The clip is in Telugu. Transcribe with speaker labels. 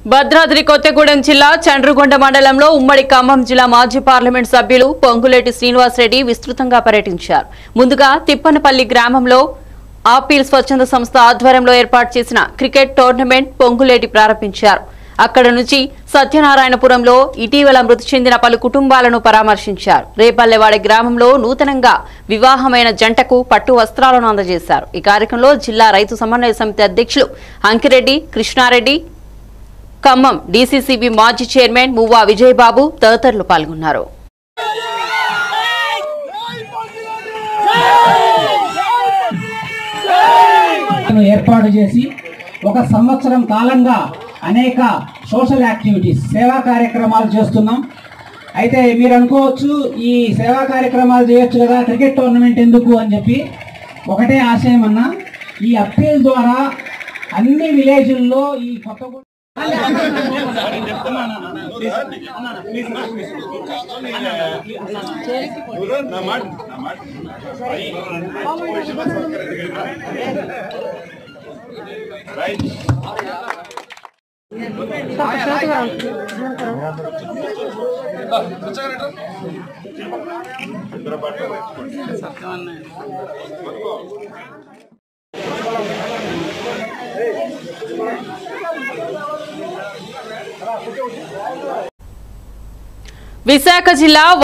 Speaker 1: భద్రాద్రి కొత్తగూడెం జిల్లా చండ్రుగొండ మండలంలో ఉమ్మడి ఖమ్మం జిల్లా మాజీ పార్లమెంట్ సభ్యులు పొంగులేటి శ్రీనివాసరెడ్డి విస్తృతంగా పర్యటించారు ముందుగా తిప్పనపల్లి గ్రామంలో ఆపిల్ స్వచ్ఛంద సంస్థ ఆధ్వర్యంలో ఏర్పాటు చేసిన క్రికెట్ టోర్నమెంట్ పొంగులేటి ప్రారంభించారు అక్కడ నుంచి సత్యనారాయణపురంలో ఇటీవల మృతి చెందిన పలు కుటుంబాలను పరామర్శించారు రేపల్లెవాడ గ్రామంలో నూతనంగా వివాహమైన జంటకు పట్టు వస్త్రాలను అందజేశారు ఈ కార్యక్రమంలో జిల్లా రైతు సమన్వయ సమితి అధ్యక్షులు అంకిరెడ్డి కృష్ణారెడ్డి ఖమ్మం డీసీసీబీ మాజీ చైర్మన్ మువ్వా విజయబాబు తదితరులు పాల్గొన్నారు
Speaker 2: ను ఏర్పాటు చేసి ఒక సంవత్సరం కాలంగా అనేక సోషల్ యాక్టివిటీస్ సేవా కార్యక్రమాలు చేస్తున్నాం అయితే మీరు అనుకోవచ్చు ఈ సేవా కార్యక్రమాలు చేయొచ్చు కదా క్రికెట్ టోర్నమెంట్ ఎందుకు అని చెప్పి ఒకటే ఆశయం అన్న ఈ అప్పీల్ ద్వారా అన్ని విలేజ్ల్లో ఈ కొత్త
Speaker 1: విశాఖ జిల్లా